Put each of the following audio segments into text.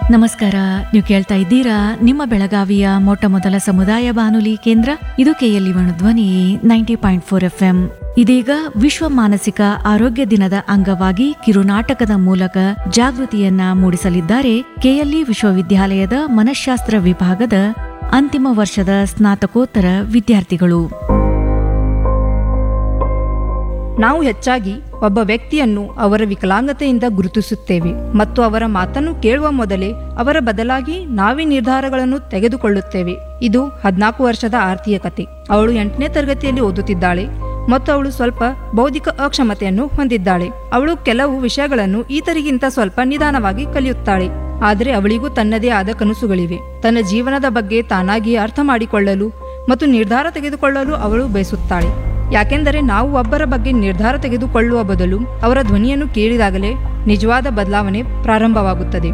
ನಮಸ್ಕಾರ ನೀವು ಕೇಳ್ತಾ ಇದ್ದೀರಾ ನಿಮ್ಮ ಬೆಳಗಾವಿಯ ಮೊಟ್ಟ ಮೊದಲ ಸಮುದಾಯ ಬಾನುಲಿ ಕೇಂದ್ರ ಇದು ಕೆಎಲ್ಇ ಧ್ವನಿ ninety point four F M ಇದೀಗ ವಿಶ್ವ ಮಾನಸಿಕ ಆರೋಗ್ಯ ದಿನದ ಅಂಗವಾಗಿ ಕಿರುನಾಟಕದ ಮೂಲಕ ಜಾಗೃತಿಯನ್ನ ಮೂಡಿಸಲಿದ್ದಾರೆ ಕೆಎಲ್ಇ ವಿಶ್ವವಿದ್ಯಾಲಯದ ಮನಃಶಾಸ್ತ್ರ ವಿಭಾಗದ ಅಂತಿಮ ವರ್ಷದ ಸ್ನಾತಕೋತ್ತರ ವಿದ್ಯಾರ್ಥಿಗಳು ನಾವು ಹೆಚ್ಚಾಗಿ ಒಬ್ಬ ವ್ಯಕ್ತಿಯನ್ನು ಅವರ ವಿಕಲಾಂಗತೆಯಿಂದ ಗುರುತಿಸುತ್ತೇವೆ ಮತ್ತು ಅವರ ಮಾತನ್ನು ಕೇಳುವ ಮೊದಲೇ ಅವರ ಬದಲಾಗಿ ನಾವೇ ನಿರ್ಧಾರಗಳನ್ನು ತೆಗೆದುಕೊಳ್ಳುತ್ತೇವೆ ಇದು ಹದಿನಾಲ್ಕು ವರ್ಷದ ಆರ್ತಿಯ ಕತೆ ಅವಳು ಎಂಟನೇ ತರಗತಿಯಲ್ಲಿ ಓದುತ್ತಿದ್ದಾಳೆ ಮತ್ತು ಅವಳು ಸ್ವಲ್ಪ ಬೌದ್ಧಿಕ ಅಕ್ಷಮತೆಯನ್ನು ಹೊಂದಿದ್ದಾಳೆ ಅವಳು ಕೆಲವು ವಿಷಯಗಳನ್ನು ಈತರಿಗಿಂತ ಸ್ವಲ್ಪ ನಿಧಾನವಾಗಿ ಕಲಿಯುತ್ತಾಳೆ ಆದರೆ ಅವಳಿಗೂ ತನ್ನದೇ ಆದ ಕನಸುಗಳಿವೆ ತನ್ನ ಜೀವನದ ಬಗ್ಗೆ ತಾನಾಗಿ ಅರ್ಥ ಮಾಡಿಕೊಳ್ಳಲು ಮತ್ತು ನಿರ್ಧಾರ ತೆಗೆದುಕೊಳ್ಳಲು ಅವಳು ಬಯಸುತ್ತಾಳೆ ಯಾಕೆಂದರೆ ನಾವು ಒಬ್ಬರ ಬಗ್ಗೆ ನಿರ್ಧಾರ ತೆಗೆದುಕೊಳ್ಳುವ ಬದಲು ಅವರ ಧ್ವನಿಯನ್ನು ಕೇಳಿದಾಗಲೇ ನಿಜವಾದ ಬದಲಾವಣೆ ಪ್ರಾರಂಭವಾಗುತ್ತದೆ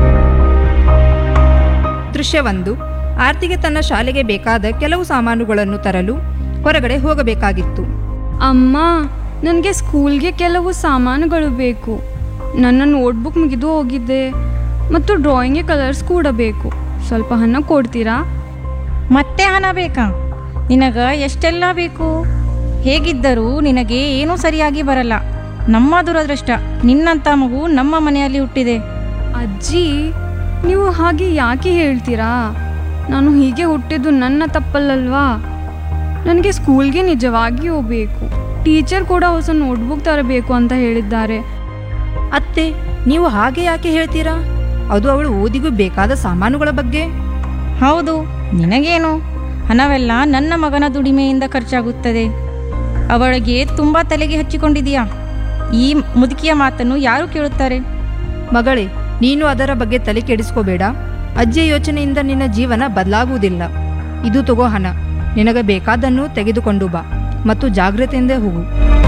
ದೃಶ್ಯ ಒಂದು ಆರ್ತಿಗೆ ತನ್ನ ಶಾಲೆಗೆ ಬೇಕಾದ ಕೆಲವು ಸಾಮಾನುಗಳನ್ನು ತರಲು ಹೊರಗಡೆ ಹೋಗಬೇಕಾಗಿತ್ತು ಅಮ್ಮ ನನಗೆ ಸ್ಕೂಲ್ಗೆ ಕೆಲವು ಸಾಮಾನುಗಳು ಬೇಕು ನನ್ನ ನೋಟ್ಬುಕ್ ಮುಗಿದು ಹೋಗಿದ್ದೆ ಮತ್ತು ಡ್ರಾಯಿಂಗ್ಗೆ ಕಲರ್ಸ್ ಕೂಡ ಬೇಕು ಸ್ವಲ್ಪ ಹಣ ಕೊಡ್ತೀರಾ ಮತ್ತೆ ಹಣ ಬೇಕಾ ನಿನಗ ಎಷ್ಟೆಲ್ಲ ಬೇಕು ಹೇಗಿದ್ದರೂ ನಿನಗೆ ಏನೂ ಸರಿಯಾಗಿ ಬರಲ್ಲ ನಮ್ಮ ದುರದೃಷ್ಟ ನಿನ್ನಂಥ ಮಗು ನಮ್ಮ ಮನೆಯಲ್ಲಿ ಹುಟ್ಟಿದೆ ಅಜ್ಜಿ ನೀವು ಹಾಗೆ ಯಾಕೆ ಹೇಳ್ತೀರಾ ನಾನು ಹೀಗೆ ಹುಟ್ಟಿದ್ದು ನನ್ನ ತಪ್ಪಲ್ಲಲ್ವಾ ನನಗೆ ಸ್ಕೂಲ್ಗೆ ನಿಜವಾಗಿಯೂ ಬೇಕು ಟೀಚರ್ ಕೂಡ ಹೊಸ ನೋಟ್ಬುಕ್ ತರಬೇಕು ಅಂತ ಹೇಳಿದ್ದಾರೆ ಅತ್ತೆ ನೀವು ಹಾಗೆ ಯಾಕೆ ಹೇಳ್ತೀರಾ ಅದು ಅವಳು ಓದಿಗೂ ಬೇಕಾದ ಸಾಮಾನುಗಳ ಬಗ್ಗೆ ಹೌದು ನಿನಗೇನು ಹಣವೆಲ್ಲ ನನ್ನ ಮಗನ ದುಡಿಮೆಯಿಂದ ಖರ್ಚಾಗುತ್ತದೆ ಅವಳಿಗೆ ತುಂಬ ತಲೆಗೆ ಹಚ್ಚಿಕೊಂಡಿದೀಯಾ ಈ ಮುದುಕಿಯ ಮಾತನ್ನು ಯಾರು ಕೇಳುತ್ತಾರೆ ಮಗಳೇ ನೀನು ಅದರ ಬಗ್ಗೆ ತಲೆ ಕೆಡಿಸ್ಕೋಬೇಡ ಅಜ್ಜಿಯ ಯೋಚನೆಯಿಂದ ನಿನ್ನ ಜೀವನ ಬದಲಾಗುವುದಿಲ್ಲ ಇದು ತಗೋ ಹಣ ನಿನಗೆ ಬೇಕಾದನ್ನು ತೆಗೆದುಕೊಂಡು ಬಾ ಮತ್ತು ಜಾಗ್ರತೆಯಿಂದ ಹೋಗು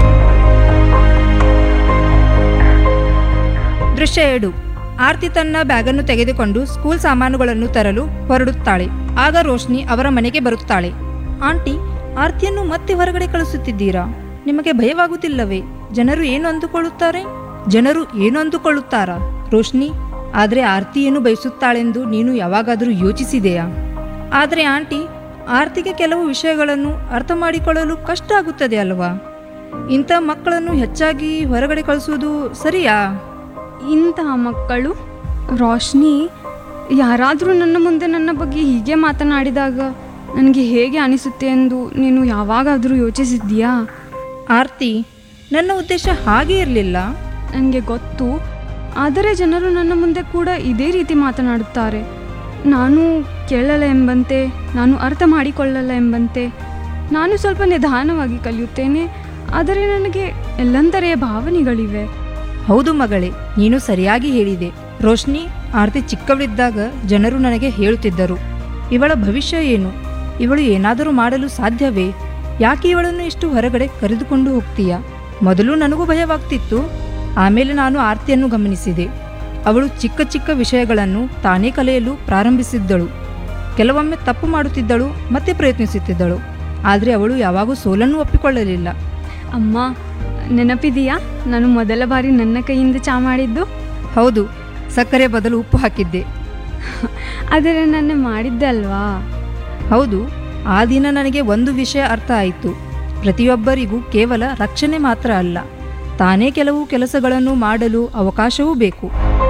ದೃಶ್ಯ ಏಳು ಆರ್ತಿ ತನ್ನ ಬ್ಯಾಗನ್ನು ತೆಗೆದುಕೊಂಡು ಸ್ಕೂಲ್ ಸಾಮಾನುಗಳನ್ನು ತರಲು ಹೊರಡುತ್ತಾಳೆ ಆಗ ರೋಶ್ನಿ ಅವರ ಮನೆಗೆ ಬರುತ್ತಾಳೆ ಆಂಟಿ ಆರ್ತಿಯನ್ನು ಮತ್ತೆ ಹೊರಗಡೆ ಕಳಿಸುತ್ತಿದ್ದೀರಾ ನಿಮಗೆ ಭಯವಾಗುತ್ತಿಲ್ಲವೇ ಜನರು ಏನು ಅಂದುಕೊಳ್ಳುತ್ತಾರೆ ಜನರು ಏನು ಅಂದುಕೊಳ್ಳುತ್ತಾರಾ ರೋಶ್ನಿ ಆದರೆ ಆರ್ತಿ ಏನು ಬಯಸುತ್ತಾಳೆಂದು ನೀನು ಯಾವಾಗಾದರೂ ಯೋಚಿಸಿದೆಯಾ ಆದರೆ ಆಂಟಿ ಆರ್ತಿಗೆ ಕೆಲವು ವಿಷಯಗಳನ್ನು ಅರ್ಥ ಮಾಡಿಕೊಳ್ಳಲು ಕಷ್ಟ ಆಗುತ್ತದೆ ಅಲ್ವಾ ಇಂಥ ಮಕ್ಕಳನ್ನು ಹೆಚ್ಚಾಗಿ ಹೊರಗಡೆ ಕಳಿಸುವುದು ಸರಿಯಾ ಇಂತಹ ಮಕ್ಕಳು ರೋಶ್ನಿ ಯಾರಾದರೂ ನನ್ನ ಮುಂದೆ ನನ್ನ ಬಗ್ಗೆ ಹೀಗೆ ಮಾತನಾಡಿದಾಗ ನನಗೆ ಹೇಗೆ ಅನಿಸುತ್ತೆ ಎಂದು ನೀನು ಯಾವಾಗಾದರೂ ಯೋಚಿಸಿದ್ದೀಯಾ ಆರ್ತಿ ನನ್ನ ಉದ್ದೇಶ ಹಾಗೆ ಇರಲಿಲ್ಲ ನನಗೆ ಗೊತ್ತು ಆದರೆ ಜನರು ನನ್ನ ಮುಂದೆ ಕೂಡ ಇದೇ ರೀತಿ ಮಾತನಾಡುತ್ತಾರೆ ನಾನು ಕೇಳಲ್ಲ ಎಂಬಂತೆ ನಾನು ಅರ್ಥ ಮಾಡಿಕೊಳ್ಳಲ್ಲ ಎಂಬಂತೆ ನಾನು ಸ್ವಲ್ಪ ನಿಧಾನವಾಗಿ ಕಲಿಯುತ್ತೇನೆ ಆದರೆ ನನಗೆ ಎಲ್ಲಂತರೆಯ ಭಾವನೆಗಳಿವೆ ಹೌದು ಮಗಳೇ ನೀನು ಸರಿಯಾಗಿ ಹೇಳಿದೆ ರೋಶ್ನಿ ಆರ್ತಿ ಚಿಕ್ಕವಳಿದ್ದಾಗ ಜನರು ನನಗೆ ಹೇಳುತ್ತಿದ್ದರು ಇವಳ ಭವಿಷ್ಯ ಏನು ಇವಳು ಏನಾದರೂ ಮಾಡಲು ಸಾಧ್ಯವೇ ಯಾಕೆ ಇವಳನ್ನು ಇಷ್ಟು ಹೊರಗಡೆ ಕರೆದುಕೊಂಡು ಹೋಗ್ತೀಯಾ ಮೊದಲು ನನಗೂ ಭಯವಾಗ್ತಿತ್ತು ಆಮೇಲೆ ನಾನು ಆರ್ತಿಯನ್ನು ಗಮನಿಸಿದೆ ಅವಳು ಚಿಕ್ಕ ಚಿಕ್ಕ ವಿಷಯಗಳನ್ನು ತಾನೇ ಕಲಿಯಲು ಪ್ರಾರಂಭಿಸಿದ್ದಳು ಕೆಲವೊಮ್ಮೆ ತಪ್ಪು ಮಾಡುತ್ತಿದ್ದಳು ಮತ್ತೆ ಪ್ರಯತ್ನಿಸುತ್ತಿದ್ದಳು ಆದರೆ ಅವಳು ಯಾವಾಗೂ ಸೋಲನ್ನು ಒಪ್ಪಿಕೊಳ್ಳಲಿಲ್ಲ ಅಮ್ಮ ನೆನಪಿದೆಯಾ ನಾನು ಮೊದಲ ಬಾರಿ ನನ್ನ ಕೈಯಿಂದ ಚಾ ಮಾಡಿದ್ದು ಹೌದು ಸಕ್ಕರೆ ಬದಲು ಉಪ್ಪು ಹಾಕಿದ್ದೆ ಆದರೆ ನನ್ನ ಮಾಡಿದ್ದೆ ಅಲ್ವಾ ಹೌದು ಆ ದಿನ ನನಗೆ ಒಂದು ವಿಷಯ ಅರ್ಥ ಆಯಿತು ಪ್ರತಿಯೊಬ್ಬರಿಗೂ ಕೇವಲ ರಕ್ಷಣೆ ಮಾತ್ರ ಅಲ್ಲ ತಾನೇ ಕೆಲವು ಕೆಲಸಗಳನ್ನು ಮಾಡಲು ಅವಕಾಶವೂ ಬೇಕು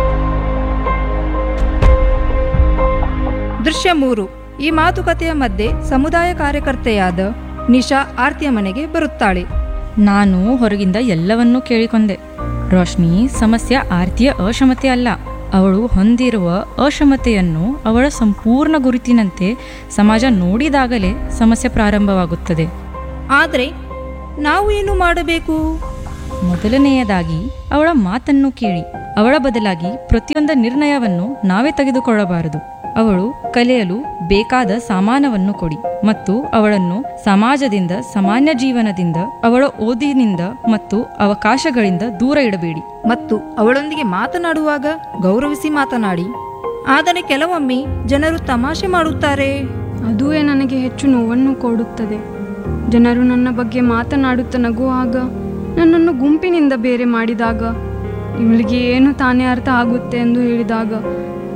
ದೃಶ್ಯ ಮೂರು ಈ ಮಾತುಕತೆಯ ಮಧ್ಯೆ ಸಮುದಾಯ ಕಾರ್ಯಕರ್ತೆಯಾದ ನಿಶಾ ಆರ್ತಿಯ ಮನೆಗೆ ಬರುತ್ತಾಳೆ ನಾನು ಹೊರಗಿಂದ ಎಲ್ಲವನ್ನೂ ಕೇಳಿಕೊಂಡೆ ರೋಶ್ನಿ ಸಮಸ್ಯೆ ಆರ್ತಿಯ ಅಕ್ಷಮತೆ ಅಲ್ಲ ಅವಳು ಹೊಂದಿರುವ ಅಕ್ಷಮತೆಯನ್ನು ಅವಳ ಸಂಪೂರ್ಣ ಗುರುತಿನಂತೆ ಸಮಾಜ ನೋಡಿದಾಗಲೇ ಸಮಸ್ಯೆ ಪ್ರಾರಂಭವಾಗುತ್ತದೆ ಆದರೆ ನಾವು ಏನು ಮಾಡಬೇಕು ಮೊದಲನೆಯದಾಗಿ ಅವಳ ಮಾತನ್ನು ಕೇಳಿ ಅವಳ ಬದಲಾಗಿ ಪ್ರತಿಯೊಂದು ನಿರ್ಣಯವನ್ನು ನಾವೇ ತೆಗೆದುಕೊಳ್ಳಬಾರದು ಅವಳು ಕಲಿಯಲು ಬೇಕಾದ ಸಾಮಾನವನ್ನು ಕೊಡಿ ಮತ್ತು ಅವಳನ್ನು ಸಮಾಜದಿಂದ ಸಾಮಾನ್ಯ ಜೀವನದಿಂದ ಅವಳ ಓದಿನಿಂದ ಮತ್ತು ಅವಕಾಶಗಳಿಂದ ದೂರ ಇಡಬೇಡಿ ಮತ್ತು ಅವಳೊಂದಿಗೆ ಮಾತನಾಡುವಾಗ ಗೌರವಿಸಿ ಮಾತನಾಡಿ ಆದರೆ ಕೆಲವೊಮ್ಮೆ ಜನರು ತಮಾಷೆ ಮಾಡುತ್ತಾರೆ ಅದುವೇ ನನಗೆ ಹೆಚ್ಚು ನೋವನ್ನು ಕೊಡುತ್ತದೆ ಜನರು ನನ್ನ ಬಗ್ಗೆ ಮಾತನಾಡುತ್ತಾ ನಗುವಾಗ ನನ್ನನ್ನು ಗುಂಪಿನಿಂದ ಬೇರೆ ಮಾಡಿದಾಗ ಇವಳಿಗೆ ಏನು ತಾನೇ ಅರ್ಥ ಆಗುತ್ತೆ ಎಂದು ಹೇಳಿದಾಗ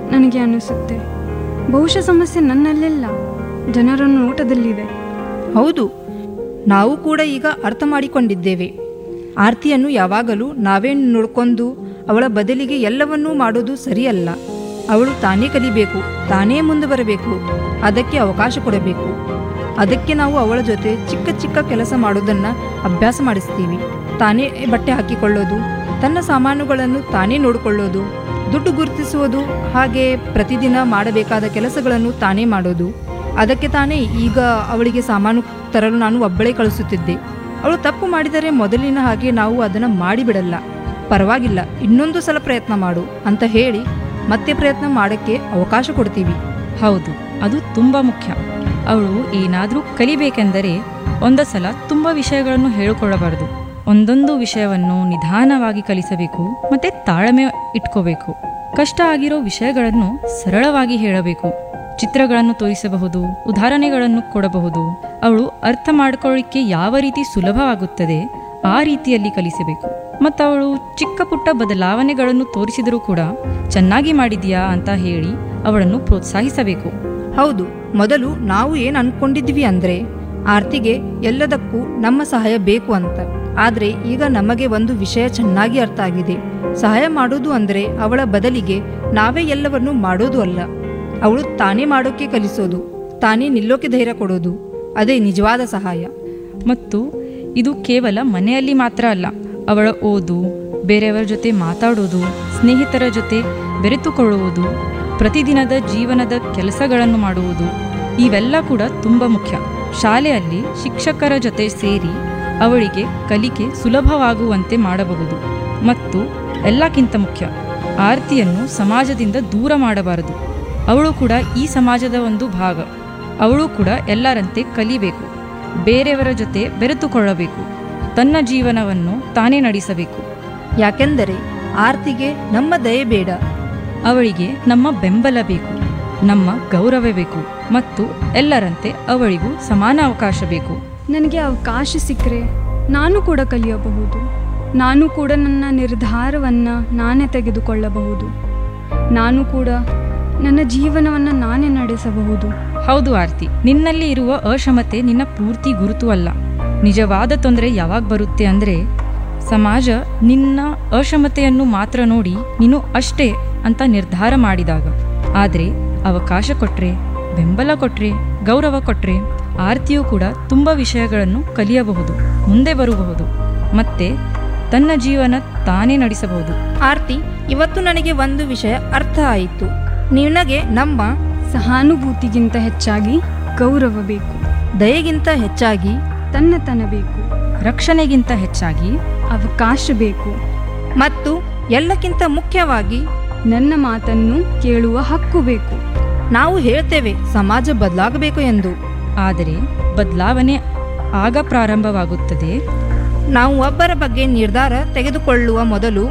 ನನಗೆ ಅನಿಸುತ್ತೆ ಬಹುಶಃ ಸಮಸ್ಯೆ ನನ್ನಲ್ಲೆಲ್ಲ ಜನರ ನೋಟದಲ್ಲಿದೆ ಹೌದು ನಾವು ಕೂಡ ಈಗ ಅರ್ಥ ಮಾಡಿಕೊಂಡಿದ್ದೇವೆ ಆರ್ತಿಯನ್ನು ಯಾವಾಗಲೂ ನಾವೇ ನೋಡ್ಕೊಂಡು ಅವಳ ಬದಲಿಗೆ ಎಲ್ಲವನ್ನೂ ಮಾಡೋದು ಸರಿಯಲ್ಲ ಅವಳು ತಾನೇ ಕಲಿಬೇಕು ತಾನೇ ಮುಂದೆ ಬರಬೇಕು ಅದಕ್ಕೆ ಅವಕಾಶ ಕೊಡಬೇಕು ಅದಕ್ಕೆ ನಾವು ಅವಳ ಜೊತೆ ಚಿಕ್ಕ ಚಿಕ್ಕ ಕೆಲಸ ಮಾಡೋದನ್ನು ಅಭ್ಯಾಸ ಮಾಡಿಸ್ತೀವಿ ತಾನೇ ಬಟ್ಟೆ ಹಾಕಿಕೊಳ್ಳೋದು ತನ್ನ ಸಾಮಾನುಗಳನ್ನು ತಾನೇ ನೋಡಿಕೊಳ್ಳೋದು ದುಡ್ಡು ಗುರುತಿಸುವುದು ಹಾಗೆ ಪ್ರತಿದಿನ ಮಾಡಬೇಕಾದ ಕೆಲಸಗಳನ್ನು ತಾನೇ ಮಾಡೋದು ಅದಕ್ಕೆ ತಾನೇ ಈಗ ಅವಳಿಗೆ ಸಾಮಾನು ತರಲು ನಾನು ಒಬ್ಬಳೇ ಕಳಿಸುತ್ತಿದ್ದೆ ಅವಳು ತಪ್ಪು ಮಾಡಿದರೆ ಮೊದಲಿನ ಹಾಗೆ ನಾವು ಅದನ್ನು ಮಾಡಿಬಿಡಲ್ಲ ಪರವಾಗಿಲ್ಲ ಇನ್ನೊಂದು ಸಲ ಪ್ರಯತ್ನ ಮಾಡು ಅಂತ ಹೇಳಿ ಮತ್ತೆ ಪ್ರಯತ್ನ ಮಾಡೋಕ್ಕೆ ಅವಕಾಶ ಕೊಡ್ತೀವಿ ಹೌದು ಅದು ತುಂಬ ಮುಖ್ಯ ಅವಳು ಏನಾದರೂ ಕಲಿಬೇಕೆಂದರೆ ಒಂದ ಸಲ ತುಂಬ ವಿಷಯಗಳನ್ನು ಹೇಳಿಕೊಳ್ಳಬಾರದು ಒಂದೊಂದು ವಿಷಯವನ್ನು ನಿಧಾನವಾಗಿ ಕಲಿಸಬೇಕು ಮತ್ತೆ ತಾಳ್ಮೆ ಇಟ್ಕೋಬೇಕು ಕಷ್ಟ ಆಗಿರೋ ವಿಷಯಗಳನ್ನು ಸರಳವಾಗಿ ಹೇಳಬೇಕು ಚಿತ್ರಗಳನ್ನು ತೋರಿಸಬಹುದು ಉದಾಹರಣೆಗಳನ್ನು ಕೊಡಬಹುದು ಅವಳು ಅರ್ಥ ಮಾಡ್ಕೊಳ್ಳಿಕ್ಕೆ ಯಾವ ರೀತಿ ಸುಲಭವಾಗುತ್ತದೆ ಆ ರೀತಿಯಲ್ಲಿ ಕಲಿಸಬೇಕು ಮತ್ತು ಅವಳು ಚಿಕ್ಕ ಪುಟ್ಟ ಬದಲಾವಣೆಗಳನ್ನು ತೋರಿಸಿದರೂ ಕೂಡ ಚೆನ್ನಾಗಿ ಮಾಡಿದ್ಯಾ ಅಂತ ಹೇಳಿ ಅವಳನ್ನು ಪ್ರೋತ್ಸಾಹಿಸಬೇಕು ಹೌದು ಮೊದಲು ನಾವು ಏನು ಅನ್ಕೊಂಡಿದ್ವಿ ಅಂದ್ರೆ ಆರ್ತಿಗೆ ಎಲ್ಲದಕ್ಕೂ ನಮ್ಮ ಸಹಾಯ ಬೇಕು ಅಂತ ಆದ್ರೆ ಈಗ ನಮಗೆ ಒಂದು ವಿಷಯ ಚೆನ್ನಾಗಿ ಅರ್ಥ ಆಗಿದೆ ಸಹಾಯ ಮಾಡೋದು ಅಂದ್ರೆ ಅವಳ ಬದಲಿಗೆ ನಾವೇ ಎಲ್ಲವನ್ನು ಮಾಡೋದು ಅಲ್ಲ ಅವಳು ತಾನೇ ಮಾಡೋಕೆ ಕಲಿಸೋದು ತಾನೇ ನಿಲ್ಲೋಕೆ ಧೈರ್ಯ ಕೊಡೋದು ಅದೇ ನಿಜವಾದ ಸಹಾಯ ಮತ್ತು ಇದು ಕೇವಲ ಮನೆಯಲ್ಲಿ ಮಾತ್ರ ಅಲ್ಲ ಅವಳ ಓದು ಬೇರೆಯವರ ಜೊತೆ ಮಾತಾಡೋದು ಸ್ನೇಹಿತರ ಜೊತೆ ಬೆರೆತುಕೊಳ್ಳುವುದು ಪ್ರತಿದಿನದ ಜೀವನದ ಕೆಲಸಗಳನ್ನು ಮಾಡುವುದು ಇವೆಲ್ಲ ಕೂಡ ತುಂಬ ಮುಖ್ಯ ಶಾಲೆಯಲ್ಲಿ ಶಿಕ್ಷಕರ ಜೊತೆ ಸೇರಿ ಅವಳಿಗೆ ಕಲಿಕೆ ಸುಲಭವಾಗುವಂತೆ ಮಾಡಬಹುದು ಮತ್ತು ಎಲ್ಲಕ್ಕಿಂತ ಮುಖ್ಯ ಆರ್ತಿಯನ್ನು ಸಮಾಜದಿಂದ ದೂರ ಮಾಡಬಾರದು ಅವಳು ಕೂಡ ಈ ಸಮಾಜದ ಒಂದು ಭಾಗ ಅವಳು ಕೂಡ ಎಲ್ಲರಂತೆ ಕಲಿಬೇಕು ಬೇರೆಯವರ ಜೊತೆ ಬೆರೆತುಕೊಳ್ಳಬೇಕು ತನ್ನ ಜೀವನವನ್ನು ತಾನೇ ನಡೆಸಬೇಕು ಯಾಕೆಂದರೆ ಆರ್ತಿಗೆ ನಮ್ಮ ದಯೆ ಬೇಡ ಅವಳಿಗೆ ನಮ್ಮ ಬೆಂಬಲ ಬೇಕು ನಮ್ಮ ಗೌರವ ಬೇಕು ಮತ್ತು ಎಲ್ಲರಂತೆ ಅವಳಿಗೂ ಸಮಾನ ಅವಕಾಶ ಬೇಕು ನನಗೆ ಅವಕಾಶ ಸಿಕ್ಕರೆ ನಾನು ಕೂಡ ಕಲಿಯಬಹುದು ನಾನು ಕೂಡ ನನ್ನ ನಿರ್ಧಾರವನ್ನು ನಾನೇ ತೆಗೆದುಕೊಳ್ಳಬಹುದು ನಾನು ಕೂಡ ನನ್ನ ಜೀವನವನ್ನು ನಾನೇ ನಡೆಸಬಹುದು ಹೌದು ಆರ್ತಿ ನಿನ್ನಲ್ಲಿ ಇರುವ ಅಕ್ಷಮತೆ ನಿನ್ನ ಪೂರ್ತಿ ಗುರುತು ಅಲ್ಲ ನಿಜವಾದ ತೊಂದರೆ ಯಾವಾಗ ಬರುತ್ತೆ ಅಂದರೆ ಸಮಾಜ ನಿನ್ನ ಅಕ್ಷಮತೆಯನ್ನು ಮಾತ್ರ ನೋಡಿ ನೀನು ಅಷ್ಟೇ ಅಂತ ನಿರ್ಧಾರ ಮಾಡಿದಾಗ ಆದರೆ ಅವಕಾಶ ಕೊಟ್ರೆ ಬೆಂಬಲ ಕೊಟ್ರೆ ಗೌರವ ಕೊಟ್ರೆ ಆರ್ತಿಯು ಕೂಡ ತುಂಬ ವಿಷಯಗಳನ್ನು ಕಲಿಯಬಹುದು ಮುಂದೆ ಬರಬಹುದು ಮತ್ತೆ ತನ್ನ ಜೀವನ ತಾನೇ ನಡೆಸಬಹುದು ಆರ್ತಿ ಇವತ್ತು ನನಗೆ ಒಂದು ವಿಷಯ ಅರ್ಥ ಆಯಿತು ನಿನಗೆ ನಮ್ಮ ಸಹಾನುಭೂತಿಗಿಂತ ಹೆಚ್ಚಾಗಿ ಗೌರವ ಬೇಕು ದಯೆಗಿಂತ ಹೆಚ್ಚಾಗಿ ತನ್ನತನ ಬೇಕು ರಕ್ಷಣೆಗಿಂತ ಹೆಚ್ಚಾಗಿ ಅವಕಾಶ ಬೇಕು ಮತ್ತು ಎಲ್ಲಕ್ಕಿಂತ ಮುಖ್ಯವಾಗಿ ನನ್ನ ಮಾತನ್ನು ಕೇಳುವ ಹಕ್ಕು ಬೇಕು ನಾವು ಹೇಳ್ತೇವೆ ಸಮಾಜ ಬದಲಾಗಬೇಕು ಎಂದು ಆದರೆ ಬದಲಾವಣೆ ಆಗ ಪ್ರಾರಂಭವಾಗುತ್ತದೆ ನಾವು ಒಬ್ಬರ ಬಗ್ಗೆ ನಿರ್ಧಾರ ತೆಗೆದುಕೊಳ್ಳುವ ಮೊದಲು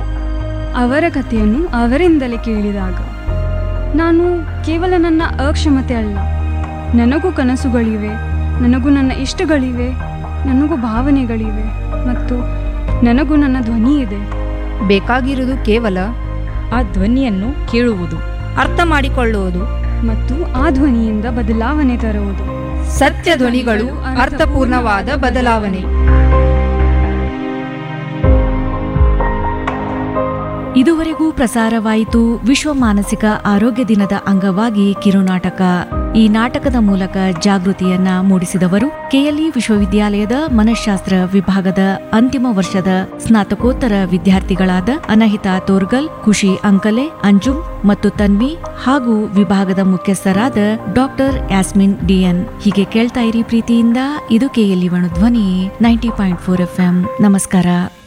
ಅವರ ಕಥೆಯನ್ನು ಅವರಿಂದಲೇ ಕೇಳಿದಾಗ ನಾನು ಕೇವಲ ನನ್ನ ಅಕ್ಷಮತೆ ಅಲ್ಲ ನನಗೂ ಕನಸುಗಳಿವೆ ನನಗೂ ನನ್ನ ಇಷ್ಟಗಳಿವೆ ನನಗೂ ಭಾವನೆಗಳಿವೆ ಮತ್ತು ನನಗೂ ನನ್ನ ಧ್ವನಿ ಇದೆ ಬೇಕಾಗಿರುವುದು ಕೇವಲ ಆ ಧ್ವನಿಯನ್ನು ಕೇಳುವುದು ಅರ್ಥ ಮಾಡಿಕೊಳ್ಳುವುದು ಮತ್ತು ಆ ಧ್ವನಿಯಿಂದ ಬದಲಾವಣೆ ತರುವುದು ಸತ್ಯ ಧ್ವನಿಗಳು ಅರ್ಥಪೂರ್ಣವಾದ ಬದಲಾವಣೆ ಇದುವರೆಗೂ ಪ್ರಸಾರವಾಯಿತು ವಿಶ್ವ ಮಾನಸಿಕ ಆರೋಗ್ಯ ದಿನದ ಅಂಗವಾಗಿ ಕಿರುನಾಟಕ ಈ ನಾಟಕದ ಮೂಲಕ ಜಾಗೃತಿಯನ್ನ ಮೂಡಿಸಿದವರು ಕೆಎಲ್ಇ ವಿಶ್ವವಿದ್ಯಾಲಯದ ಮನಃಶಾಸ್ತ್ರ ವಿಭಾಗದ ಅಂತಿಮ ವರ್ಷದ ಸ್ನಾತಕೋತ್ತರ ವಿದ್ಯಾರ್ಥಿಗಳಾದ ಅನಹಿತಾ ತೋರ್ಗಲ್ ಖುಷಿ ಅಂಕಲೆ ಅಂಜುಮ್ ಮತ್ತು ತನ್ವಿ ಹಾಗೂ ವಿಭಾಗದ ಮುಖ್ಯಸ್ಥರಾದ ಡಾಕ್ಟರ್ ಯಾಸ್ಮಿನ್ ಡಿಎನ್ ಹೀಗೆ ಕೇಳ್ತಾ ಇರಿ ಪ್ರೀತಿಯಿಂದ ಇದು ಕೆಎಲ್ಇ ಧ್ವನಿ ನೈಂಟಿ ಪಾಯಿಂಟ್ ಫೋರ್ ಎಫ್ ನಮಸ್ಕಾರ